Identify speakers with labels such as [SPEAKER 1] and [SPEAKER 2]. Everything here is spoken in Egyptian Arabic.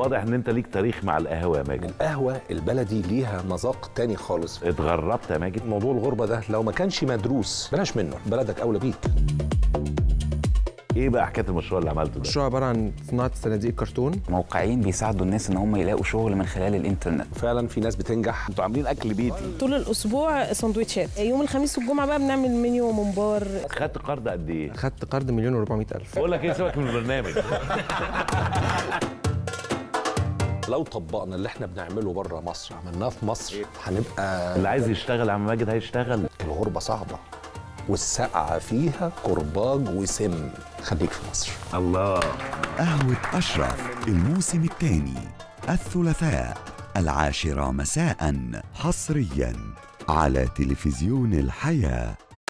[SPEAKER 1] واضح ان انت ليك تاريخ مع القهوه يا ماجد
[SPEAKER 2] القهوة البلدي ليها مذاق تاني خالص
[SPEAKER 1] اتغربت يا ماجد
[SPEAKER 2] موضوع الغربة ده لو ما كانش مدروس بلاش منه بلدك أولى بيك
[SPEAKER 1] ايه بقى حكايه المشروع اللي عملته ده
[SPEAKER 3] مشروع عباره عن صناعه صناديق كرتون
[SPEAKER 4] موقعين بيساعدوا الناس ان هم يلاقوا شغل من خلال الانترنت
[SPEAKER 2] فعلا في ناس بتنجح
[SPEAKER 1] انتوا عاملين اكل بيتي
[SPEAKER 5] طول الاسبوع سندوتشات يوم الخميس والجمعه بقى بنعمل منيو وممبار
[SPEAKER 1] خدت قرض قد ايه
[SPEAKER 3] خدت قرض مليون و400 الف
[SPEAKER 1] بقول لك ايه سيبك من البرنامج
[SPEAKER 2] لو طبقنا اللي احنا بنعمله بره مصر عملناه في مصر هنبقى
[SPEAKER 1] اللي عايز يشتغل يا عم ماجد هيشتغل
[SPEAKER 2] الغربة صعبة والسقعة فيها كرباج وسم خليك في مصر
[SPEAKER 1] الله
[SPEAKER 6] قهوة أشرف الموسم الثاني الثلاثاء العاشرة مساء حصريا على تلفزيون الحياه